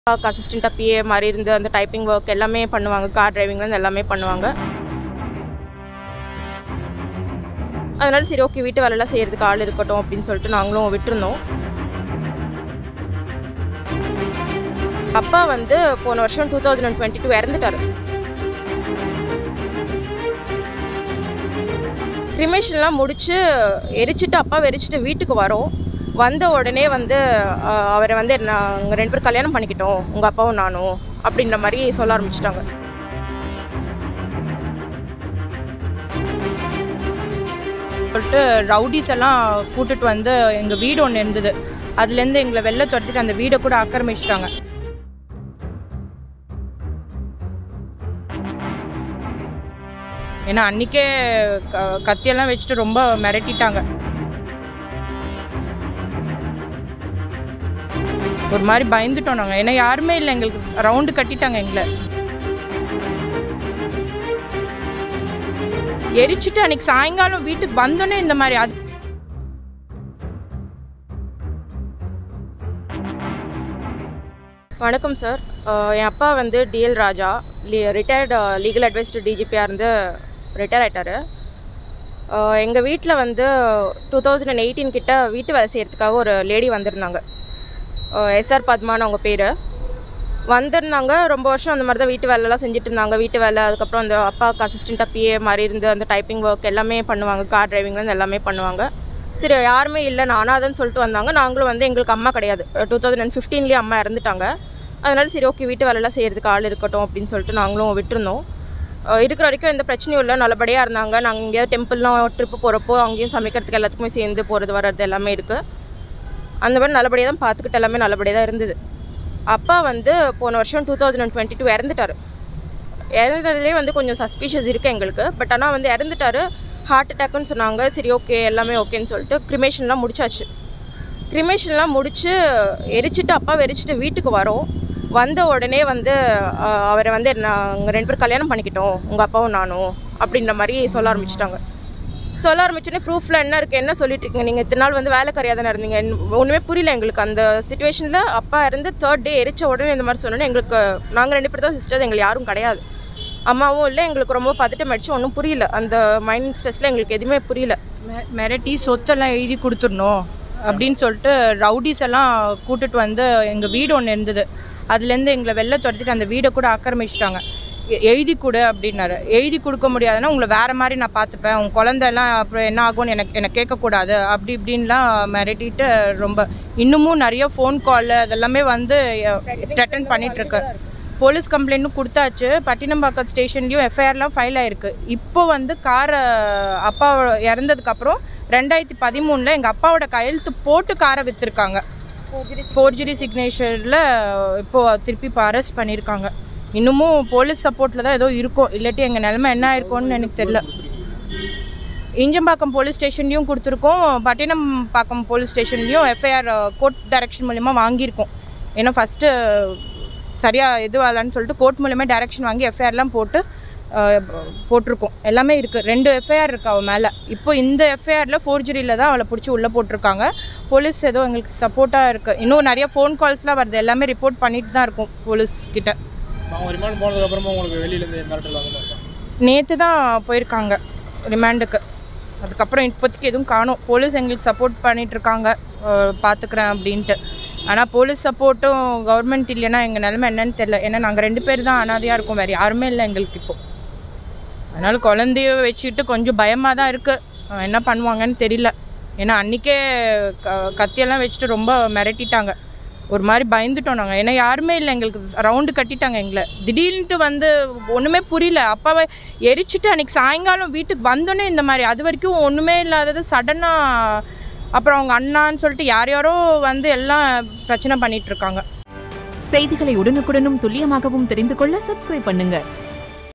அப்பாவுக்கு அசிஸ்டண்ட்டாக பிஏ மாதிரி இருந்து அந்த டைப்பிங் ஒர்க் எல்லாமே பண்ணுவாங்க கார் டிரைவிங்லேருந்து எல்லாமே பண்ணுவாங்க அதனால சரி ஓகே வீட்டு வேலையெல்லாம் செய்கிறதுக்கு ஆள் இருக்கட்டும் அப்படின்னு சொல்லிட்டு நாங்களும் விட்டுருந்தோம் அப்பா வந்து போன வருஷம் two thousand and twenty two இறந்துட்டாரு கிரிமேஷன்லாம் முடிச்சு எரிச்சிட்டு அப்பா எரிச்சிட்டு வீட்டுக்கு வரோம் வந்த உடனே வந்து அஹ், அவரை வந்து நாங்கள் ரெண்டு பேரும் கல்யாணம் பண்ணிக்கிட்டோம் உங்கள் அப்பாவும் நானும் அப்படின்ற மாதிரி சொல்ல ஆரம்பிச்சிட்டாங்க சொல்லிட்டு ரவுடிஸ் எல்லாம் கூட்டிட்டு வந்து எங்கள் வீடு ஒன்று இருந்தது அதுலேருந்து எங்களை வெளில துரத்திட்டு அந்த வீடை கூட ஆக்கிரமிச்சிட்டாங்க ஏன்னா அன்றைக்கே க- கத்தியெல்லாம் வச்சுட்டு ரொம்ப மிரட்டிட்டாங்க ஒரு மாதிரி பயந்துட்டோம் நாங்கள் ஏன்னா யாருமே இல்லை எங்களுக்கு ரவுண்டு கட்டிட்டாங்க எங்களை எரிச்சிட்டு அன்னைக்கு சாயங்காலம் வீட்டுக்கு வந்தோடனே இந்த மாதிரி அது வணக்கம் சார் அஹ், என் அப்பா வந்து DL Raja retired legal advisor டிஜிபியாக இருந்து ரிட்டையர் ஆயிட்டாரு எங்கள் வீட்டில் வந்து டூ தௌசண்ட் அண்ட் எயிட்டீன் கிட்ட வீட்டு வேலை செய்கிறதுக்காக ஒரு லேடி வந்திருந்தாங்க எஸ்ஆர் பத்மான்னு அவங்க பேர் வந்திருந்தாங்க ரொம்ப வருஷம் அந்த மாதிரி தான் வீட்டு வேலைலாம் செஞ்சுட்டு இருந்தாங்க வீட்டு வேலை அதுக்கப்புறம் அந்த அப்பாவுக்கு அசிஸ்டண்ட்டாக பிஏ மாதிரி இருந்து அந்த டைப்பிங் ஒர்க் எல்லாமே பண்ணுவாங்க கார் டிரைவிங்லேருந்து எல்லாமே பண்ணுவாங்க சரி யாருமே இல்லை நான் அனாதன்னு சொல்லிட்டு வந்தாங்க நாங்களும் வந்து எங்களுக்கு அம்மா கிடையாது டூ தௌசண்ட் அண்ட் ஃபிஃப்டீன்லேயே அம்மா இறந்துட்டாங்க அதனால சரி ஓகே வீட்டு வேலைலாம் செய்கிறதுக்கு ஆள் இருக்கட்டும் அப்படின்னு சொல்லிட்டு நாங்களும் விட்டுருந்தோம் அஹ் இருக்கிற வரைக்கும் எந்த பிரச்சனையும் இல்லை நல்லபடியாக இருந்தாங்க நாங்கள் எங்கேயாவது டெம்பிள்லாம் ட்ரிப்பு போகிறப்போ அங்கேயும் சமைக்கிறதுக்கு எல்லாத்துக்குமே சேர்ந்து போகிறது வர்றது எல்லாமே இருக்குது அந்த மாதிரி நல்லபடியாக தான் பார்த்துக்கிட்டு எல்லாமே நல்லபடியாக தான் இருந்தது அப்பா வந்து போன வருஷம் two thousand and twenty two இறந்துட்டாரு இறந்ததுலேயே வந்து கொஞ்சம் சஸ்பீஷியஸ் இருக்குது எங்களுக்கு பட் ஆனால் வந்து இறந்துட்டாரு ஹார்ட் அட்டாக்னு சொன்னாங்க சரி ஓகே எல்லாமே ஓகேன்னு சொல்லிட்டு கிரிமேஷன்லாம் முடிச்சாச்சு கிரிமேஷன்லாம் முடிச்சு எரிச்சிட்டு அப்பா எரிச்சிட்டு வீட்டுக்கு வரோம் வந்த உடனே வந்து அஹ், அவரை வந்து நாங்கள் ரெண்டு பேரும் கல்யாணம் பண்ணிக்கிட்டோம் உங்கள் அப்பாவும் நானும் அப்படின்ற மாதிரி சொல்ல ஆரம்பிச்சிட்டாங்க சொல்ல ஆரம்பிச்சோடனே ப்ரூஃபில் என்ன இருக்குது என்ன சொல்லிட்டு இருக்கீங்க நீங்கள் இத்தனை நாள் வந்து வேலைக்காரியாக தானே இருந்தீங்க என்ன- ஒன்றுமே புரியல எங்களுக்கு அந்த சுச்சுவேஷனில் அப்பா இருந்து தேர்ட் டே எரிச்ச உடனே இந்த மாதிரி சொன்னோன்னே எங்களுக்கு நாங்கள் ரெண்டு பேர் தான் சிஸ்டர்ஸ் எங்களுக்கு யாரும் கிடையாது அம்மாவும் இல்லை எங்களுக்கு ரொம்ப பதட்டம் அடிச்சு ஒன்றும் புரியல அந்த மைண்ட் ஸ்ட்ரெஸ்ஸில் எங்களுக்கு எதுவுமே புரியல மிர- மிரட்டி சொத்தெல்லாம் எழுதி கொடுத்துடணும் அப்படின்னு சொல்லிட்டு ரவுடிஸ் எல்லாம் கூட்டிட்டு வந்து எங்கள் வீடு ஒன்று இருந்தது அதுலேருந்து எங்களை வெளில துரத்திட்டு அந்த வீடை கூட ஆக்கிரமிச்சிட்டாங்க எ- எழுதி கொடு அப்படின்னாரு எழுதி கொடுக்க முடியாதுன்னா உங்களை வேறு மாதிரி நான் பார்த்துப்பேன் உங்கள் குழந்தைலாம் அப்புறம் என்ன ஆகும்னு எனக்கு எனக்கு கேட்கக்கூடாது அப்படி இப்படின்லாம் மிரட்டிட்டு ரொம்ப இன்னமும் நிறைய ஃபோன் கால் அதெல்லாமே வந்து த்ரெட்டன் பண்ணிகிட்ருக்கு போலீஸ் கம்ப்ளைண்ட்டும் கொடுத்தாச்சு பட்டினம்பாக்கம் ஸ்டேஷன்லேயும் எஃப்ஐஆர்லாம் ஃபைல் ஆயிருக்கு இப்போ வந்து காரை அப்பா இறந்ததுக்கப்புறம் ரெண்டாயிரத்தி பதிமூணில் எங்கள் அப்பாவோட கையெழுத்து போட்டு காரை விற்றுருக்காங்க ஃபோர்ஜரி சிக்னேச்சரில் இப்போது திருப்பி இப்போ அரெஸ்ட் பண்ணியிருக்காங்க இன்னமும் போலீஸ் சப்போர்ட்டில் தான் ஏதோ இருக்கும் இல்லாட்டி எங்கள் நிலமை என்ன ஆயிருக்கும்னு எனக்கு தெரில இஞ்சம்பாக்கம் போலீஸ் ஸ்டேஷன்லேயும் கொடுத்துருக்கோம் பட்டினம்பாக்கம் போலீஸ் ஸ்டேஷன்லேயும் எஃப்ஐஆர் கோர்ட் டைரக்ஷன் மூலிமா வாங்கியிருக்கோம் ஏன்னா ஃபஸ்ட்டு சரியாக இதுவாகலான்னு சொல்லிட்டு கோர்ட் மூலியமாக டைரக்ஷன் வாங்கி எஃப்ஐஆர்லாம் போட்டு அஹ், போட்டிருக்கோம் எல்லாமே இருக்குது ரெண்டு எஃப்ஐஆர் இருக்குது அவள் மேலே இப்போ இந்த எஃப்ஐஆரில் ஃபோர்ஜரியில் தான் அவளை பிடிச்சி உள்ளே போட்டிருக்காங்க போலீஸ் ஏதோ எங்களுக்கு சப்போர்ட்டாக இருக்குது இன்னும் நிறைய ஃபோன் கால்ஸ்லாம் வருது எல்லாமே ரிப்போர்ட் பண்ணிட்டு தான் இருக்கும் போலீஸ் கிட்ட அவங்க ரிமாண்ட் போனதுக்கு அப்புறமா உங்களுக்கு வெளியிலேருந்து மிரட்டல் வந்து நேற்று தான் போயிருக்காங்க ரிமாண்டுக்கு அதுக்கப்புறம் இப்போதைக்கு எதுவும் காணோம் போலீஸ் எங்களுக்கு சப்போர்ட் பண்ணிட்டு இருக்காங்க அஹ் பார்த்துக்கிறேன் அப்படின்ட்டு ஆனால் போலீஸ் சப்போர்ட்டும் கவர்மெண்ட் இல்லைன்னா எங்கள் நிலமை என்னன்னு தெரில ஏன்னா நாங்கள் ரெண்டு பேர் தான் அனாதையாக இருக்கோம் வேறு யாருமே இல்லை எங்களுக்கு இப்போ அதனால் குழந்தைய வச்சுக்கிட்டு கொஞ்சம் பயமாக தான் இருக்குது என்ன பண்ணுவாங்கன்னு தெரியல ஏன்னா அன்றைக்கே க கத்தியெல்லாம் வச்சுட்டு ரொம்ப மிரட்டிட்டாங்க ஒரு மாதிரி பயந்துட்டோம் நாங்கள் ஏன்னா யாருமே இல்லை எங்களுக்கு ரவுண்டு கட்டிட்டாங்க எங்களை திடீர்னுட்டு வந்து ஒன்றுமே புரியல அப்பாவை எரிச்சிட்டு அன்னைக்கு சாயங்காலம் வீட்டுக்கு வந்தோடனே இந்த மாதிரி அது வரைக்கும் ஒன்றுமே இல்லாதது சடனாக அப்புறம் அவங்க அண்ணான்னு சொல்லிட்டு யார் யாரோ வந்து எல்லாம் பிரச்சனை பண்ணிட்டு இருக்காங்க செய்திகளை உடனுக்குடனும் துல்லியமாகவும் தெரிந்து கொள்ள சப்ஸ்கிரைப் பண்ணுங்க